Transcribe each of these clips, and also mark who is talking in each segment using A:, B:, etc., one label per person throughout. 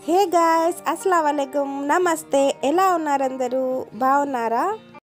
A: hey guys అస్సలం వాలేకుమ్ నమస్తే ఎలా ఉన్నారు అందరూ బాగున్నారా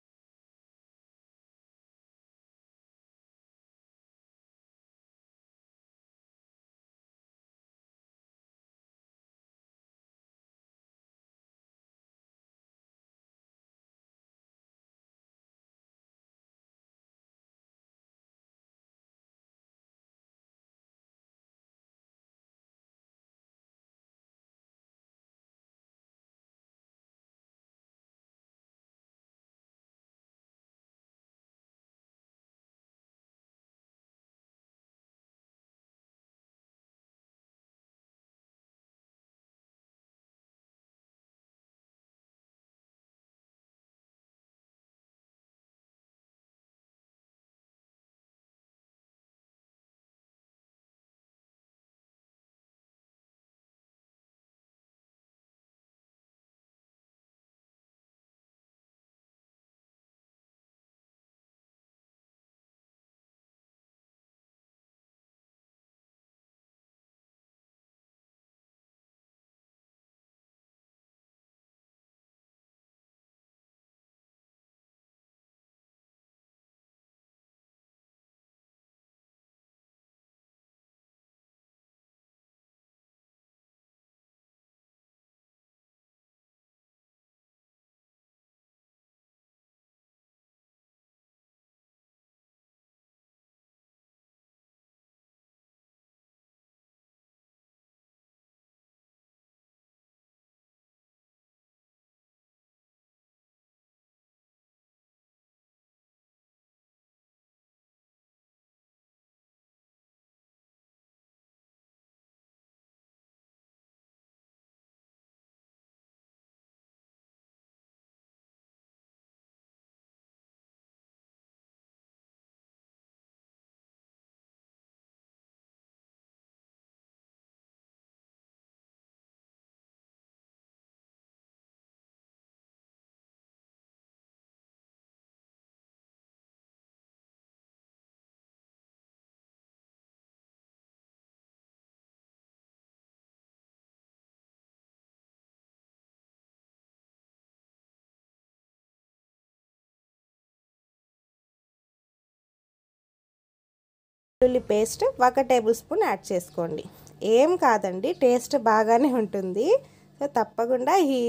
A: వెల్లుల్లి పేస్ట్ ఒక టేబుల్ స్పూన్ యాడ్ చేసుకోండి ఏం కాదండి టేస్ట్ బాగానే ఉంటుంది సో తప్పకుండా ఈ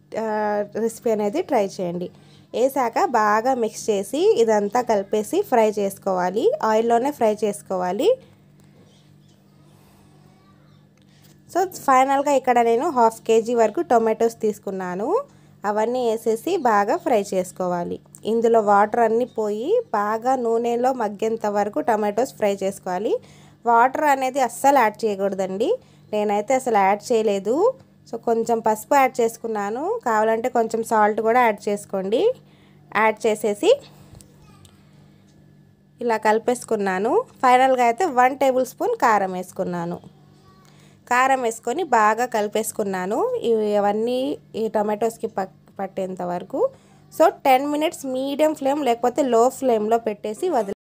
A: రెసిపీ అనేది ట్రై చేయండి వేసాక బాగా మిక్స్ చేసి ఇదంతా కలిపేసి ఫ్రై చేసుకోవాలి ఆయిల్లోనే ఫ్రై చేసుకోవాలి సో ఫైనల్గా ఇక్కడ నేను హాఫ్ కేజీ వరకు టొమాటోస్ తీసుకున్నాను అవన్నీ వేసేసి బాగా ఫ్రై చేసుకోవాలి ఇందులో వాటర్ అన్నీ పోయి బాగా నూనెలో మగ్గేంత వరకు టమాటోస్ ఫ్రై చేసుకోవాలి వాటర్ అనేది అస్సలు యాడ్ చేయకూడదండి నేనైతే అసలు యాడ్ చేయలేదు సో కొంచెం పసుపు యాడ్ చేసుకున్నాను కావాలంటే కొంచెం సాల్ట్ కూడా యాడ్ చేసుకోండి యాడ్ చేసేసి ఇలా కలిపేసుకున్నాను ఫైనల్గా అయితే వన్ టేబుల్ స్పూన్ కారం వేసుకున్నాను కారం వేసుకొని బాగా కలిపేసుకున్నాను ఇవన్నీ ఈ టమాటోస్కి పట్టేంత వరకు so ten minutes medium flame లేకపోతే లో ఫ్లేమ్లో పెట్టేసి వదిలి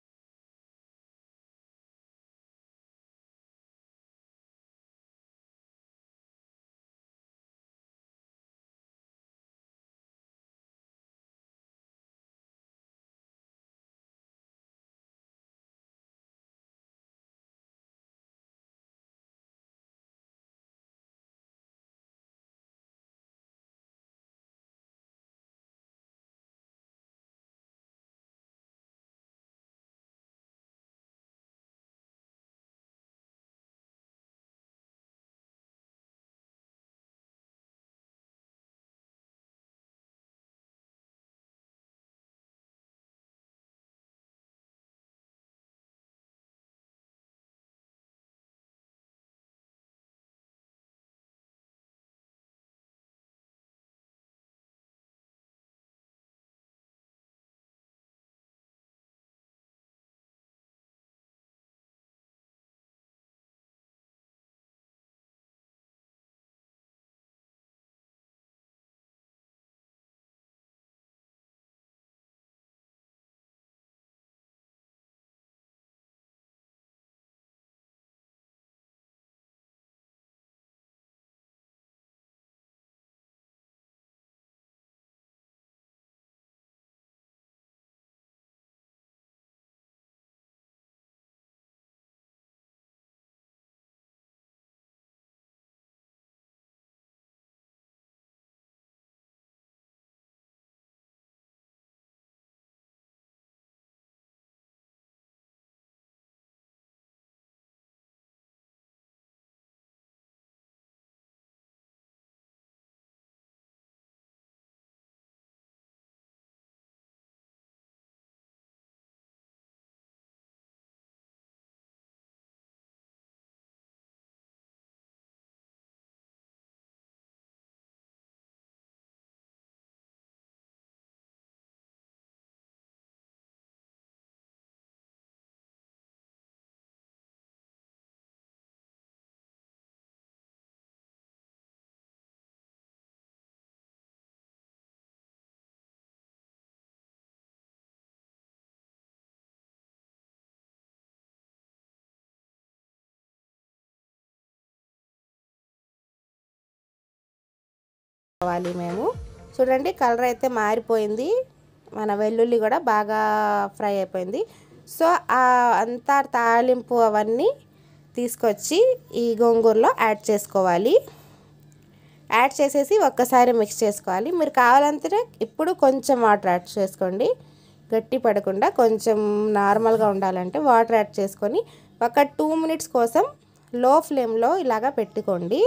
A: చేసుకోవాలి మేము చూడండి కలర్ అయితే మారిపోయింది మన వెల్లుల్లి కూడా బాగా ఫ్రై అయిపోయింది సో ఆ అంతా తాలింపు అవన్నీ తీసుకొచ్చి ఈ గోంగూరలో యాడ్ చేసుకోవాలి యాడ్ చేసేసి ఒక్కసారి మిక్స్ చేసుకోవాలి మీరు కావాలంటే ఇప్పుడు కొంచెం వాటర్ యాడ్ చేసుకోండి గట్టి పడకుండా కొంచెం నార్మల్గా ఉండాలంటే వాటర్ యాడ్ చేసుకొని ఒక టూ మినిట్స్ కోసం లో ఫ్లేమ్లో ఇలాగా పెట్టుకోండి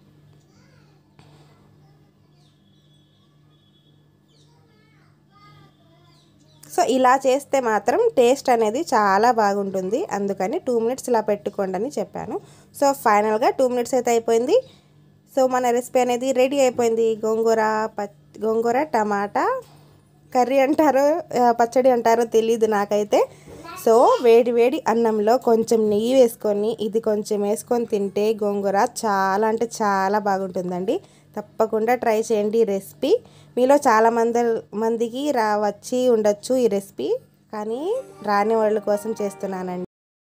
A: సో ఇలా చేస్తే మాత్రం టేస్ట్ అనేది చాలా బాగుంటుంది అందుకని టూ మినిట్స్ ఇలా పెట్టుకోండి అని చెప్పాను సో ఫైనల్గా టూ మినిట్స్ అయితే అయిపోయింది సో మన రెసిపీ అనేది రెడీ అయిపోయింది గోంగూర ప గోంగూర టమాటా కర్రీ అంటారో ఆ, పచ్చడి అంటారో తెలియదు నాకైతే సో వేడి వేడి అన్నంలో కొంచెం నెయ్యి వేసుకొని ఇది కొంచెం వేసుకొని తింటే గోంగూర చాలా అంటే చాలా బాగుంటుందండి తప్పకుండా ట్రై చేయండి ఈ రెసిపీ మీలో చాలా మంది మందికి రా వచ్చి ఉండొచ్చు ఈ రెసిపీ కానీ రాని వాళ్ళ కోసం చేస్తున్నానండి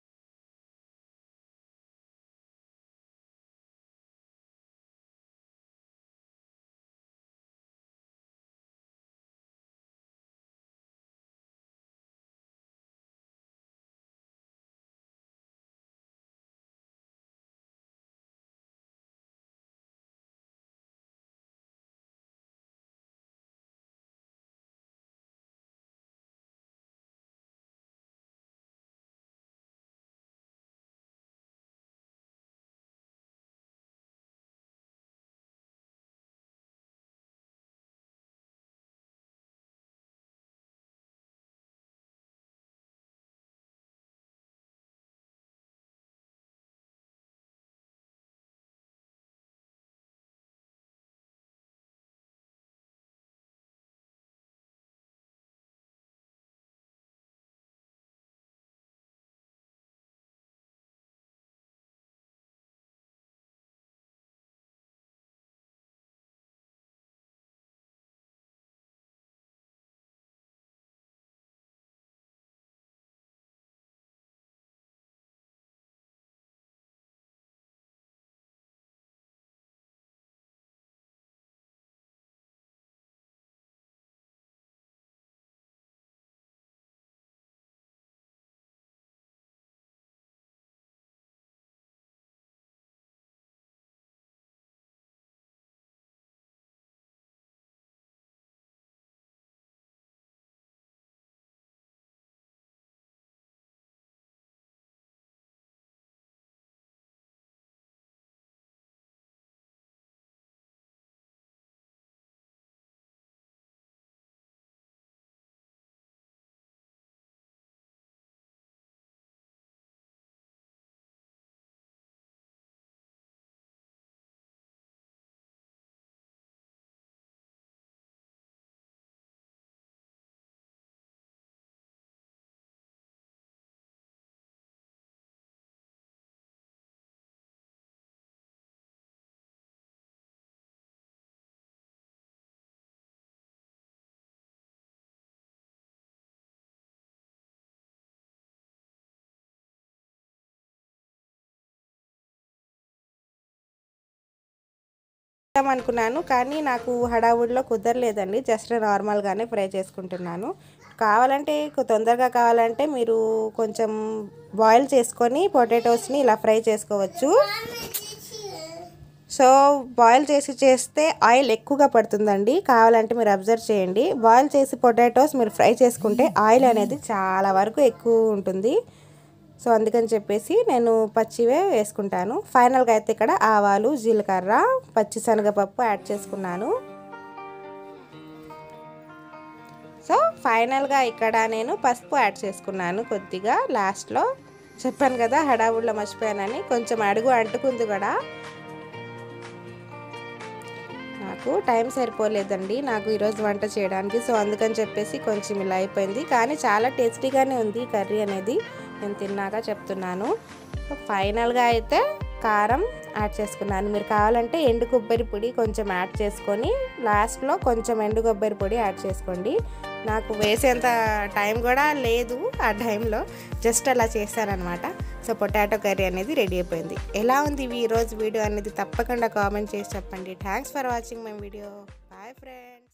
A: అనుకున్నాను కానీ నాకు హడావుడిలో కుదరలేదండి జస్ట్ నార్మల్గానే ఫ్రై చేసుకుంటున్నాను కావాలంటే కొ- తొందరగా కావాలంటే మీరు కొంచెం బాయిల్ చేసుకొని పొటాటోస్ని ఇలా ఫ్రై చేసుకోవచ్చు సో బాయిల్ చేసి చేస్తే ఆయిల్ ఎక్కువగా పడుతుందండి కావాలంటే మీరు అబ్జర్వ్ చేయండి బాయిల్ చేసి పొటాటోస్ మీరు ఫ్రై చేసుకుంటే ఆయిల్ అనేది చాలా వరకు ఎక్కువ ఉంటుంది సో అందుకని చెప్పేసి నేను పచ్చివే వేసుకుంటాను ఫైనల్గా అయితే ఇక్కడ ఆవాలు జీలకర్ర పచ్చి శనగపప్పు యాడ్ చేసుకున్నాను సో ఫైనల్గా ఇక్కడ నేను పసుపు యాడ్ చేసుకున్నాను కొద్దిగా లాస్ట్లో చెప్పాను కదా హడావుడిలో మర్చిపోయానని కొంచెం అడుగు అంటుకుంది కూడా నాకు టైం సరిపోలేదండి నాకు ఈరోజు వంట చేయడానికి సో అందుకని చెప్పేసి కొంచెం ఇలా అయిపోయింది కానీ చాలా టేస్టీగానే ఉంది కర్రీ అనేది నేను తిన్నాక చెప్తున్నాను సో ఫైనల్గా అయితే కారం యాడ్ చేసుకున్నాను మీరు కావాలంటే ఎండు కొబ్బరి పొడి కొంచెం యాడ్ చేసుకొని లాస్ట్లో కొంచెం ఎండు కొబ్బరి పొడి యాడ్ చేసుకోండి నాకు వేసేంత టైం కూడా లేదు ఆ టైంలో జస్ట్ అలా చేశానమాట సో పొటాటో కర్రీ అనేది రెడీ అయిపోయింది ఎలా ఉంది ఈ రోజు వీడియో అనేది తప్పకుండా కామెంట్ చేసి చెప్పండి thanks for watching my video bye friends